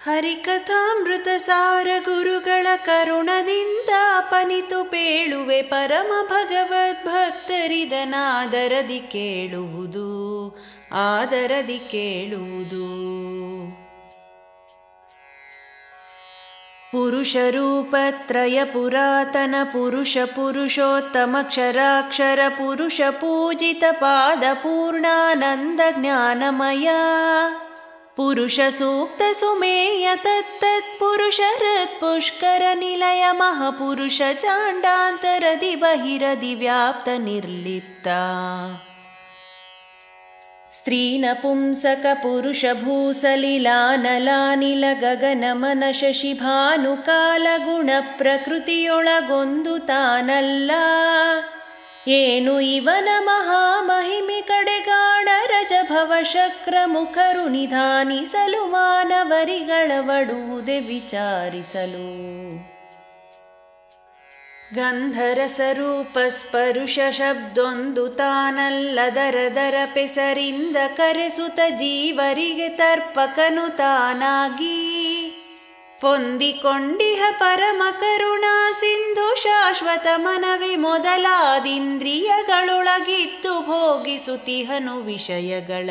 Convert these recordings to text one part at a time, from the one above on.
ಹರಿಕಥಾಮೃತ ಸಾರ ಗುರುಗಳ ಕರುಣದಿಂದ ಅಪನಿತು ಪೇಳುವೆ ಪರಮ ಭಗವದ್ಭಕ್ತರಿದನಾದರದಿ ಕೇಳುವುದು ಆದರದಿ ಕೇಳುವುದು ಪುರುಷ ರೂಪತ್ರಯ ಪುರಾತನ ಪುರುಷ ಪುರುಷೋತ್ತಮಕ್ಷರಾಕ್ಷರ ಪುರುಷ ಪೂಜಿತ ಪಾದ ಪೂರ್ಣಾನಂದ ಜ್ಞಾನಮಯ ಪುರುಷ ಸೂಕ್ತ ಸುಮೇಯ ತತ್ತತ್ ಪುರುಷ ಹೃತ್ ಪುಷ್ಕರ ನಿಲಯ ಮಹಾಪುರುಷ ಚಾಂಡಾಂತರದಿ ಬಹಿರದಿ ವ್ಯಾಪ್ತ ನಿರ್ಲಿಪ್ತ ಸ್ತ್ರೀನಪುಂಸಕ ಪುರುಷ ಭೂಸಲಿಲಾನಲಾನಿಲ ಗಗನ ಮನ ಶಶಿ ಭಾನುಕಾಲ ಗುಣ ಪ್ರಕೃತಿಯೊಳಗೊಂದು ತಾನಲ್ಲ ಏನು ಇವನ ಮಹಾಮಹಿಮೆ ಕಡೆಗಾಣ ರಜಭವ ಶಕ್ರ ಮುಖರು ನಿಧಾನಿಸಲು ಮಾನವರಿಗಳವಡುವುದೇ ವಿಚಾರಿಸಲು ಗಂಧರಸರೂಪ ಸ್ಪರುಶ ಶಬ್ದೊಂದು ತಾನಲ್ಲದರ ದರ ಪೆಸರಿಂದ ಕರೆಸುತ್ತ ಜೀವರಿಗೆ ತರ್ಪಕನು ತಾನಾಗಿ ಪೊಂದಿಕೊಂಡಿಹ ಪರಮ ಕರುಣಾ ಸಿಂಧು ಶಾಶ್ವತ ಮನವಿ ಮೊದಲಾದಿಂದ್ರಿಯಗಳೊಳಗಿದ್ದು ಭೋಗಿಸುತಿಹನು ವಿಷಯಗಳ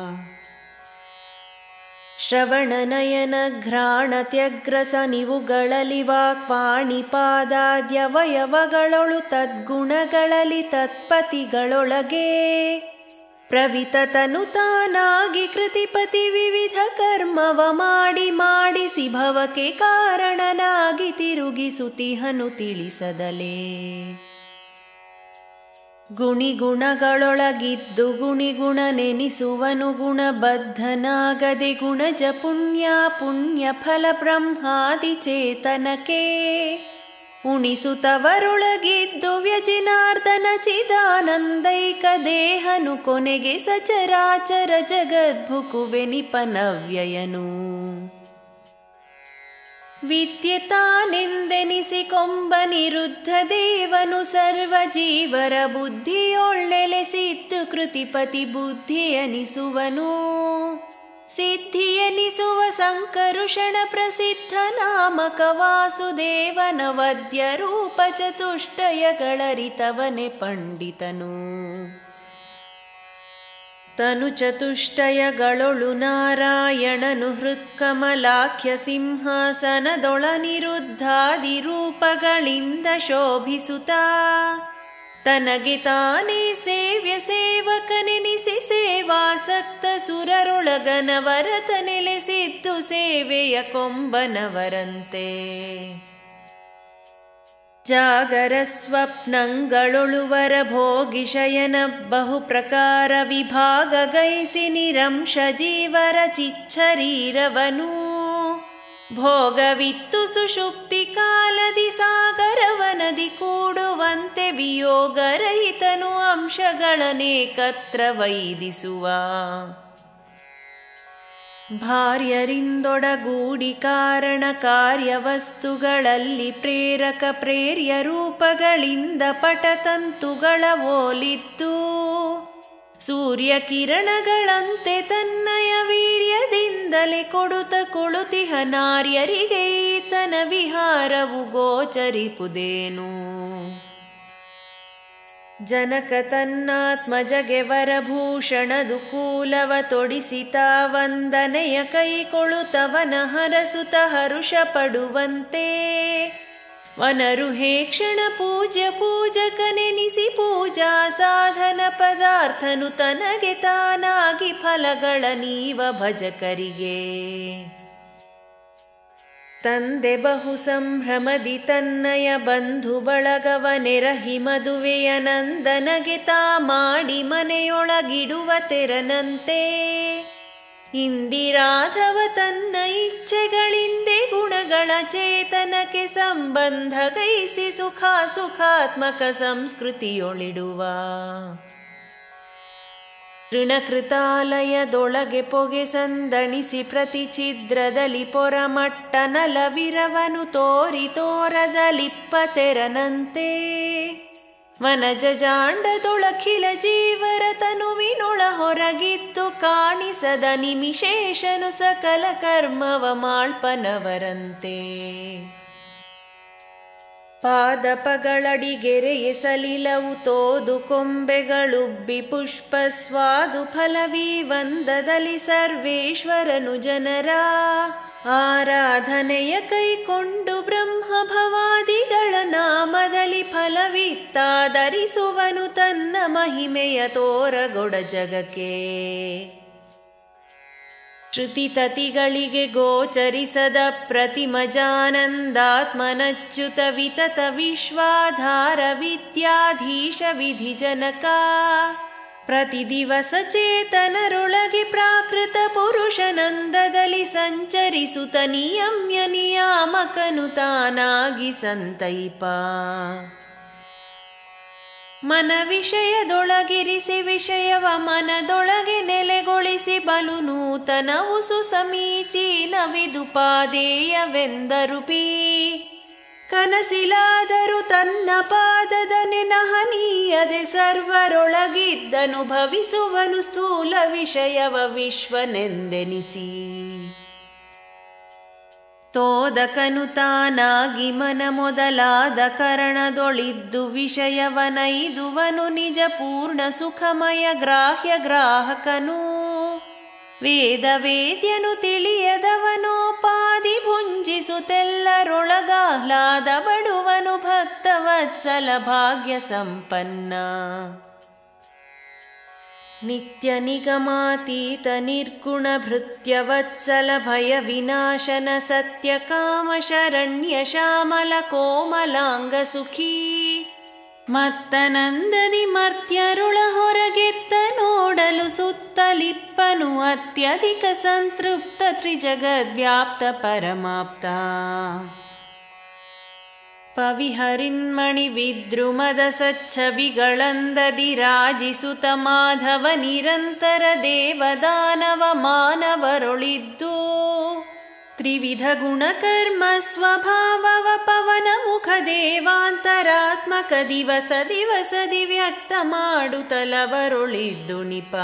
ಶ್ರವಣ ನಯನ ಘ್ರಾಣ ತ್ಯಗ್ರಸ ನಿವುಗಳಲ್ಲಿ ವಾಕ್ಪಾಣಿ ಪಾದಾದ್ಯವಯವಗಳೊಳು ತದ್ಗುಣಗಳಲ್ಲಿ ತತ್ಪತಿಗಳೊಳಗೆ ಪ್ರವಿತ ತನು ತಾನಾಗಿ ಕೃತಿಪತಿ ವಿವಿಧ ಕರ್ಮವ ಮಾಡಿ ಮಾಡಿಸಿ ಭವಕ್ಕೆ ಕಾರಣನಾಗಿ ತಿರುಗಿಸುತಿಹನು ತಿಳಿಸದಲೇ ಗುಣಿಗುಣಗಳೊಳಗಿದ್ದು ಗುಣಿಗುಣ ನೆನಿಸುವನು ಗುಣಬದ್ಧನಾಗದೆ ಗುಣಜ ಪುಣ್ಯ ಪುಣ್ಯ ಫಲ ಬ್ರಹ್ಮಾದಿ ಚೇತನಕ್ಕೆ ಉಣಿಸುತ್ತವರೊಳಗಿದ್ದು ವ್ಯಜಿನಾರ್ದನ ಚಿದಾನಂದೈಕ ದೇಹನು ಕೊನೆಗೆ ಸಚರಾಚರ ಜಗದ್ಭುಕುವೆ ನಿಪನವ್ಯಯನು ವಿದ್ಯೆ ತಾನೆಂದೆನಿಸಿಕೊಂಬನಿರುದ್ಧ ದೇವನು ಸರ್ವ ಜೀವರ ಬುದ್ಧಿಯೊಳ್ಳೆಲೆಸಿದ್ದು ಕೃತಿಪತಿ ಬುದ್ಧಿಯನಿಸುವನು ಸಿದ್ಧಿಯನಿಸುವ ಸಂಕರುಷಣ ಪ್ರಸಿದ್ಧ ನಾಮಕ ವಾಸುದೇವನ ವದ್ಯ ರೂಪ ಚತುಷ್ಟಯಗಳರಿತವನೆ ಪಂಡಿತನು ತನು ಚತುಷ್ಟಯಗಳೊಳು ನಾರಾಯಣನು ಹೃತ್ಕಮಲಾಖ್ಯ ಸಿಂಹಾಸನದೊಳನಿರುದ್ಧಾದಿ ರೂಪಗಳಿಂದ ಶೋಭಿಸುತ್ತ ತನಗೆ ತಾನೇ ಸೇವ್ಯ ಸೇವಕನೆನಿಸಿ ಸೇವಾಸಕ್ತ ಸುರರೊಳಗನವರತ ನೆಲೆಸಿದ್ದು ಸೇವೆಯ ಕೊಂಬನವರಂತೆ ಜಾಗರ ಸ್ವಪ್ನಂಗಳೊಳುವರ ಭೋಗಿಶಯನ ಬಹು ಪ್ರಕಾರ ವಿಭಾಗ ಗೈಸಿ ನಿರಂಶ ಜೀವರ ಚಿಚ್ಚರೀರವನು ಭೋಗವಿತ್ತು ಸುಷುಪ್ತಿ ಕಾಲದಿ ಸಾಗರವನದಿ ಕೂಡುವಂತೆ ವಿಯೋಗರಹಿತನು ಅಂಶಗಳನೇಕತ್ರ ವೈದಿಸುವ ಭಾರ್ಯರಿಂದೊಡಗೂಡಿ ಕಾರಣ ಕಾರ್ಯವಸ್ತುಗಳಲ್ಲಿ ಪ್ರೇರಕ ಪ್ರೇರ್ಯ ರೂಪಗಳಿಂದ ಪಟತಂತುಗಳ ಓಲಿದ್ದು ಸೂರ್ಯ ಕಿರಣಗಳಂತೆ ತನ್ನಯ ವೀರ್ಯದಿಂದಲೇ ಕೊಡುತ್ತ ಕೊಳುತಿಹ ನಾರ್ಯರಿಗೆ ಈತನ ವಿಹಾರವು ಗೋಚರಿಪುದೇನು ಜನಕ ತನ್ನಾತ್ಮಜಗೆ ವರಭೂಷಣದು ಕೂಲವ ತೊಡಿಸಿತ ವಂದನೆಯ ಕೈಕೊಳುತ್ತವನ ಹರಸುತ ಹರುಷ ಪಡುವಂತೆ ವನರು ಹೇ ಕ್ಷಣ ಪೂಜ್ಯ ಪೂಜಕನೆನಿಸಿ ಪೂಜಾ ಸಾಧನ ಪದಾರ್ಥನು ತನಗೆ ತಾನಾಗಿ ಫಲಗಳ ನೀವ ಭಜಕರಿಗೆ ತಂದೆ ಬಹು ಸಂಭ್ರಮದಿ ತನ್ನಯ ಬಂಧು ಬಳಗವನೆರಹಿ ಮದುವೆಯ ನಂದನಗೆ ತಾ ಮಾಡಿ ಮನೆಯೊಳಗಿಡುವ ತೆರನಂತೆ ಇಂದಿರಾಧವ ತನ್ನ ಇಚ್ಛೆಗಳಿಂದೆ ಗುಣಗಳ ಚೇತನಕ್ಕೆ ಸಂಬಂಧ ಗೈಸಿ ಸುಖ ಸುಖಾತ್ಮಕ ಸಂಸ್ಕೃತಿಯೊಳಿಡುವ ಋಣಕೃತಾಲಯದೊಳಗೆ ಪೊಗೆ ಸಂದಣಿಸಿ ಪ್ರತಿ ಛಿದ್ರದಲ್ಲಿ ಪೊರಮಟ್ಟನಲವಿರವನು ತೋರಿ ತೋರದ ಲಿಪ್ಪ ತೆರನಂತೆ ವನಜ ಜಾಂಡದೊಳಖಿಲ ಜೀವರ ತನುವಿನೊಳ ಹೊರಗಿತ್ತು ಕಾಣಿಸದ ನಿಮಿಷೇಷನು ಸಕಲ ಕರ್ಮವ ಮಾಳ್ಪನವರಂತೆ ಪಾದಪಗಳಡಿಗೆರೆಯ ಸಲಿಲವು ತೋದು ಕೊಂಬೆಗಳುಬ್ಬಿ ಪುಷ್ಪ ಸ್ವಾದು ಫಲವಿ ವಂದದಲ್ಲಿ ಸರ್ವೇಶ್ವರನು ಜನರ ಆರಾಧನೆಯ ಕೈಕೊಂಡು ಬ್ರಹ್ಮ ಭವಾದಿಗಳ ನಾಮದಲ್ಲಿ ಫಲವಿತ್ತಾದರಿಸುವನು ತನ್ನ ಮಹಿಮೆಯ ತೋರಗೊಡ ಜಗಕ್ಕೆ ಶ್ರುತಿತತಿಗಳಿಗೆ ಗೋಚರಿಸದ ಪ್ರತಿಮಜಾನಂದಾತ್ಮನಚ್ಯುತ ವಿತತ ವಿಶ್ವಾಧಾರ ವಿದ್ಯಾಧೀಶ ವಿಧಿಜನಕ ಪ್ರತಿ ದಿವಸ ಚೇತನರೊಳಗೆ ಪ್ರಾಕೃತ ಪುರುಷನಂದದಲ್ಲಿ ಸಂಚರಿಸುತ್ತ ನಿಯಮ್ಯ ನಿಯಾಮಕನು ತಾನಾಗಿ ಸಂತೈಪ ಮನ ವಿಷಯದೊಳಗಿರಿಸಿ ವಿಷಯವ ಮನದೊಳಗೆ ನೆಲೆಗೊಳಿಸಿ ಬಲು ನೂತನವು ಸುಸಮೀಚೀನವಿದುಪಾದೇಯವೆಂದರುಪಿ ಕನಸಿಲಾದರೂ ತನ್ನ ಪಾದದ ನೆನಹನೀಯದೆ ಸರ್ವರೊಳಗಿದ್ದನು ಭವಿಸುವನು ಸ್ಥೂಲ ವಿಷಯವ ವಿಶ್ವನೆಂದೆನಿಸಿ ತೋದಕನು ತಾನಾಗಿ ಮನ ಮೊದಲಾದ ಕರಣದೊಳಿದ್ದು ವಿಷಯವನೈದುವನು ನಿಜ ಪೂರ್ಣ ಸುಖಮಯ ಗ್ರಾಹ್ಯ ಗ್ರಾಹಕನು ವೇದ ವೇದ್ಯನು ತಿಳಿಯದವನೋಪಾದಿ ಭುಂಜಿಸುತ್ತೆಲ್ಲರೊಳಗಾಹ್ಲಾದ ಬಡುವನು ಭಕ್ತವತ್ಸಲ ಭಾಗ್ಯ ಸಂಪನ್ನ ನಿತ್ಯ ನಿಗಮಾತೀತ ನಿರ್ಗುಣ ಭೃತ್ಯವತ್ಸಲ ಭಯ ವಿನಾಶನ ಸತ್ಯ ಕಾಮ ಶರಣ್ಯ ಶ್ಯಾಮಲ ಕೋಮಲಾಂಗ ಸುಖೀ ಮತ್ತನಂದದಿ ಮರ್ತ್ಯರುಳ ಹೊರಗೆತ್ತ ನೋಡಲು ಸುತ್ತಲಿಪ್ಪನು ಅತ್ಯಧಿಕ ಸಂತೃಪ್ತ ತ್ರಿಜಗದ್ವ್ಯಾಪ್ತ ಪರಮಾಪ್ತ ಪವಿಹರಿನ್ಮಣಿ ವಿದ್ರುಮದ ಸಚ್ಛವಿಗಳಂದದಿ ರಾಜಿಸುತ ಮಾಧವ ನಿರಂತರ ದೇವದಾನವ ಮಾನವರೊಳಿದ್ದು ತ್ರಿವಿಧ ಗುಣಕರ್ಮ ಸ್ವಭಾವವ ಪವನ ಮುಖ ದೇವಾಂತರಾತ್ಮಕ ದಿವಸ ದಿವಸದಿ ವ್ಯಕ್ತ ಮಾಡುತ್ತಲವರೊಳಿದ್ದು ನಿಪಾ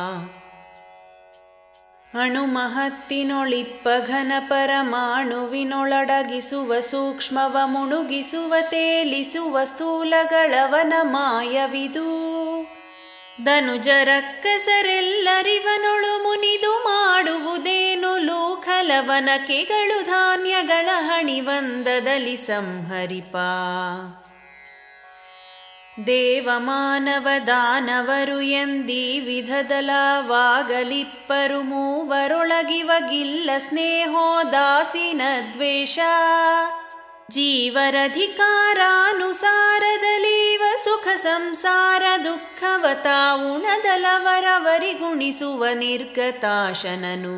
ಅಣುಮಹತ್ತಿನೊಳಿಪ್ಪ ಘನ ಪರಮಾಣುವಿನೊಳಡಗಿಸುವ ಸೂಕ್ಷ್ಮವ ಮುಣುಗಿಸುವ ತೇಲಿಸುವ ಸ್ಥೂಲಗಳವನ ಮಾಯವಿದು ಧನುಜರಕ್ಕಸರೆಲ್ಲರಿವನೊಳು ಮುನಿದು ಮಾಡುವುದೇನು ಲೂಖಲವನಕೆಗಳು ಧಾನ್ಯಗಳ ಹಣಿವಂದದಲ್ಲಿ ಸಂಹರಿಪ ದೇವಮಾನವ ದಾನವರು ಎಂದೀ ವಿಧದಲವಾಗಲಿಪ್ಪರು ಮೂವರೊಳಗಿವಗಿಲ್ಲ ಸ್ನೇಹೋದಾಸೀನ ದ್ವೇಷ ಜೀವರಧಿಕಾರಾನುಸಾರದಲೀವ ಸುಖ ಸಂಸಾರ ದುಃಖವ ತಾವುಣದಲವರವರಿ ಗುಣಿಸುವ ನಿರ್ಗತಾಶನನು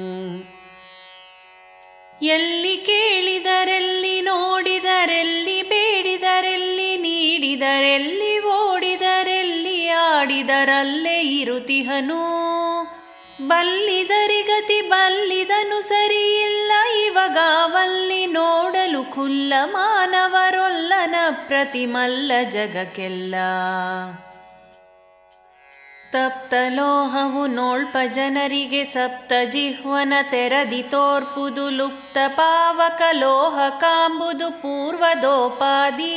ಎಲ್ಲಿ ಕೇಳಿದರೆಲ್ಲಿ ನೋಡಿದರೆಲ್ಲಿ ಬೇಡಿದರೆಲ್ಲಿ ನೀಡಿದರೆಲ್ಲಿ ಓಡಿದರೆಲ್ಲಿ ಆಡಿದರಲ್ಲೇ ಇರುತಿಹನು ಬಲ್ಲಿದರಿಗತಿ ಬಲ್ಲಿದನು ಸರಿಯಿಲ್ಲ ಇವಾಗವಲ್ಲಿ ನೋಡಲು ಖುಲ್ಲ ಮಾನವರೊಲ್ಲನ ಪ್ರತಿಮಲ್ಲ ಜಗಕ್ಕೆಲ್ಲ ತಪ್ತಲೋಹವು ನೋಳ್ಪ ಜನರಿಗೆ ಸಪ್ತ ಜಿಹ್ವನ ತೆರದಿ ತೋರ್ಪುದು ಲುಪ್ತ ಪಾವಕ ಲೋಹ ಕಾಂಬುದು ಪೂರ್ವದೋಪಾದಿ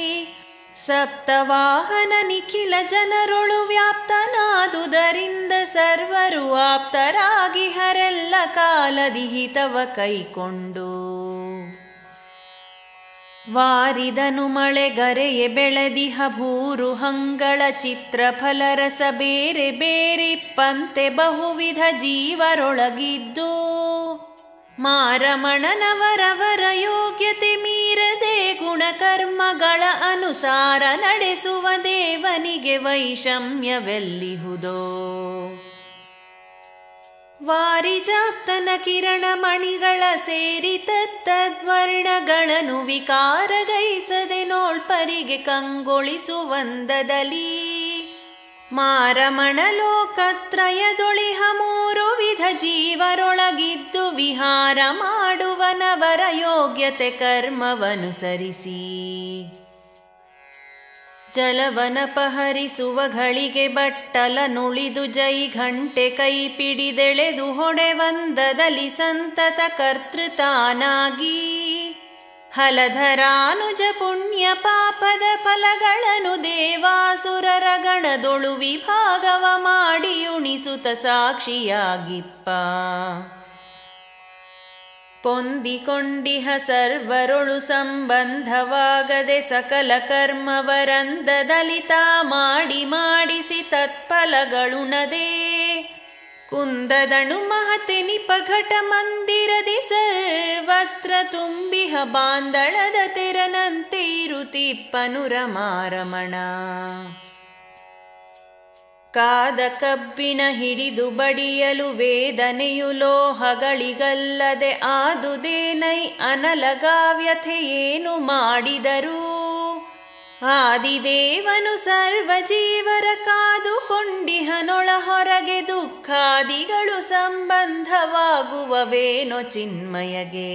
ಸಪ್ತವಾಹನ ನಿಖಿಲ ಜನರೊಳು ವ್ಯಾಪ್ತನಾದುದರಿಂದ ಸರ್ವರು ಆಪ್ತರಾಗಿ ಹರೆಲ್ಲ ಕಾಲದಿ ಹಿತವ ಕೈಕೊಂಡು ವಾರಿದನು ಮಳೆಗರೆಯೆ ಬೆಳೆದಿಹ ಭೂರು ಹಂಗಳ ಚಿತ್ರ ಫಲರಸ ಬೇರೆ ಬೇರಿಪ್ಪಂತೆ ಬಹುವಿಧ ಜೀವರೊಳಗಿದ್ದು ಮಾರಮಣನವರವರ ಯೋಗ್ಯತೆ ಮೀರದೆ ಗುಣಕರ್ಮಗಳ ಅನುಸಾರ ನಡೆಸುವ ದೇವನಿಗೆ ವೈಷಮ್ಯವೆಲ್ಲಿಹುದೋ ವಾರಿಜಾಪ್ತನ ಕಿರಣ ಮಣಿಗಳ ಸೇರಿ ತತ್ತದ್ವರ್ಣಗಳನ್ನು ವಿಕಾರಗೈಸದೆ ನೋಳ್ಪರಿಗೆ ಕಂಗೊಳಿಸುವಂದದಲ್ಲಿ ಮಾರಮಣಲೋಕತ್ರಯದೊಳಿಹ ಮೂರು ವಿಧ ಜೀವರೊಳಗಿದ್ದು ವಿಹಾರ ಮಾಡುವನವರ ಯೋಗ್ಯತೆ ಕರ್ಮವನುಸರಿಸಿ ಜಲವನಪಹರಿಸುವ ಘಳಿಗೆ ಬಟ್ಟಲ ನುಳಿದು ಜೈ ಘಂಟೆ ಕೈ ಪಿಡಿದೆಳೆದು ಹೊಡೆವಂದದಲ್ಲಿ ಸಂತತ ಕರ್ತೃತಾನಾಗಿ ಹಲಧರಾನುಜ ಪುಣ್ಯ ಪಾಪದ ಫಲಗಳನ್ನು ದೇವಾಸುರರ ಗಣದೊಳು ವಿಭಾಗವ ಮಾಡಿ ಉಣಿಸುತ್ತ ಸಾಕ್ಷಿಯಾಗಿಪ್ಪ ಪೊಂದಿಕೊಂಡಿಹ ಸರ್ವರೊಳು ಸಂಬಂಧವಾಗದೆ ಸಕಲ ಕರ್ಮವರಂದದಲಿತ ಮಾಡಿ ಮಾಡಿಸಿ ತತ್ಫಲಗಳುಣದೆ ಕುಂದದಣು ಮಹತೆನಿಪ ಘಟ ಮಂದಿರದಿ ಸರ್ವತ್ರ ತುಂಬಿಹ ಬಾಂದಳದ ತೆರನಂತೆ ಇರುತಿಪ್ಪನು ರಮಾರಮಣ ಕಾದ ಕಬ್ಬಿಣ ಹಿಡಿದು ಬಡಿಯಲು ವೇದನೆಯು ಲೋಹಗಳಿಗಲ್ಲದೆ ಆದುದೇನೈ ಅನಲಗಾವ್ಯಥೆಯೇನು ಮಾಡಿದರು ಆದಿದೇವನು ಸರ್ವ ಜೀವರ ಕಾದುಕೊಂಡಿಹನೊಳ ಹೊರಗೆ ದುಃಖಾದಿಗಳು ಸಂಬಂಧವಾಗುವವೇನೋ ಚಿನ್ಮಯಗೆ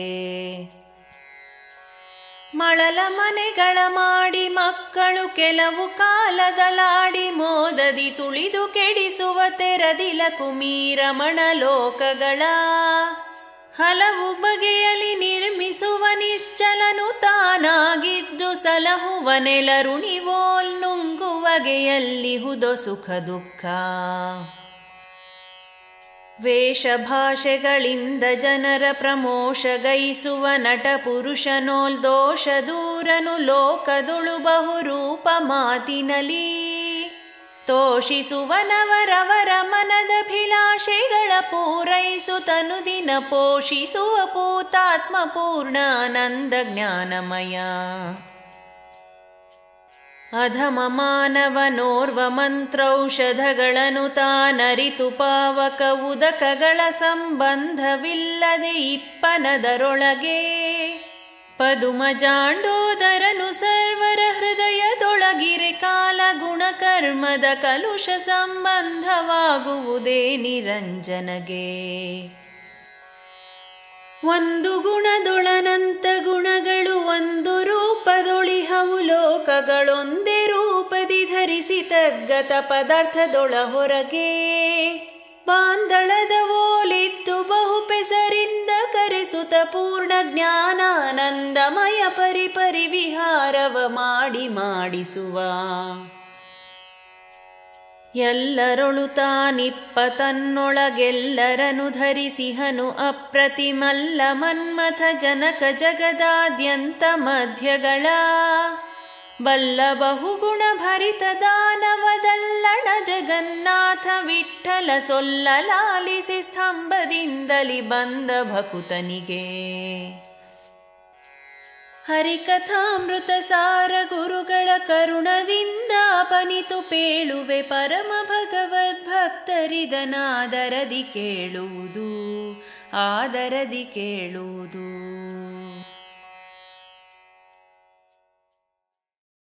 ಮಳಲ ಮನೆಗಳ ಮಾಡಿ ಮಕ್ಕಳು ಕೆಲವು ಕಾಲದಲಾಡಿ ಮೋದದಿ ತುಳಿದು ಕೆಡಿಸುವ ತೆರದಿಲ ಕುಮೀರಮಣ ಲೋಕಗಳ ಹಲವು ಬಗೆಯಲ್ಲಿ ನಿರ್ಮಿಸುವ ನಿಶ್ಚಲನು ತಾನಾಗಿದ್ದು ಸಲಹುವ ನೆಲರುಣಿವೋಲ್ ನುಂಗುವಗೆಯಲ್ಲಿಹುದೋ ಸುಖ ದುಃಖ ವೇಷಭಾಷೆಗಳಿಂದ ಜನರ ಪ್ರಮೋಷಗೈಸುವ ನಟ ಪುರುಷನೋಲ್ ದೋಷ ದೂರನು ಲೋಕದುಳು ಬಹುರೂಪ ಮಾತಿನಲಿ ತೋಷಿಸುವನವರವರ ಮನದಭಿಲಾಷೆಗಳ ಪೂರೈಸುತ್ತನು ದಿನ ಪೋಷಿಸುವ ಪೂತಾತ್ಮ ಪೂರ್ಣಾನಂದ ಜ್ಞಾನಮಯ ಅಧಮ ಮಾನವನೋರ್ವ ಮಂತ್ರೌಷಧಗಳನ್ನು ತಾನರಿತು ಪಾವಕ ಉದಕಗಳ ಸಂಬಂಧವಿಲ್ಲದೆ ಇಪ್ಪನದರೊಳಗೆ ಪದುಮ ಜಾಂಡೋದರನು ಸರ್ವರ ಹೃದಯದೊಳಗಿರೆ ಕಾಲ ಗುಣಕರ್ಮದ ಕಲುಷ ಸಂಬಂಧವಾಗುವುದೇ ನಿರಂಜನಗೆ ಒಂದು ಗುಣದೊಳನಂತ ಗುಣಗಳು ಒಂದು ರೂಪದೊಳಿಹವು ಲೋಕಗಳೊಂದೇ ರೂಪದಿ ಧರಿಸಿ ತದ್ಗತ ಪದಾರ್ಥದೊಳ ಹೊರಗೆ ಬಾಂದಳದ ಓಲಿತ್ತು ಬಹು ಪೆಸರಿಂದ ಕರೆಸುತ್ತ ಪೂರ್ಣ ಜ್ಞಾನಾನಂದಮಯ ಪರಿಪರಿ ವಿಹಾರವ ಮಾಡಿ ಮಾಡಿಸುವ ಎಲ್ಲರೊಳು ತಾನಿಪ್ಪ ತನ್ನೊಳಗೆಲ್ಲರನು ಧರಿಸಿಹನು ಅಪ್ರತಿಮಲ್ಲ ಮನ್ಮಥ ಜನಕ ಜಗದಾದ್ಯಂತ ಮಧ್ಯಗಳ ಬಲ್ಲ ಬಹುಗುಣ ಭರಿತ ದಾನವದಲ್ಲಣ ಜಗನ್ನಾಥ ವಿಠಲ ಸೊಲ್ಲ ಲಾಲಿಸಿ ಸ್ತಂಭದಿಂದಲಿ ಬಂದ ಭಕುತನಿಗೆ ಹರಿಕಥಾಮೃತ ಸಾರ ಗುರುಗಳ ಕರುಣದಿಂದ ಅಪನಿತು ಪೇಳುವೆ ಪರಮ ಭಗವದ್ಭಕ್ತರಿದನಾದರದಿ ಕೇಳುವುದು ಆದರದಿ ಕೇಳುವುದು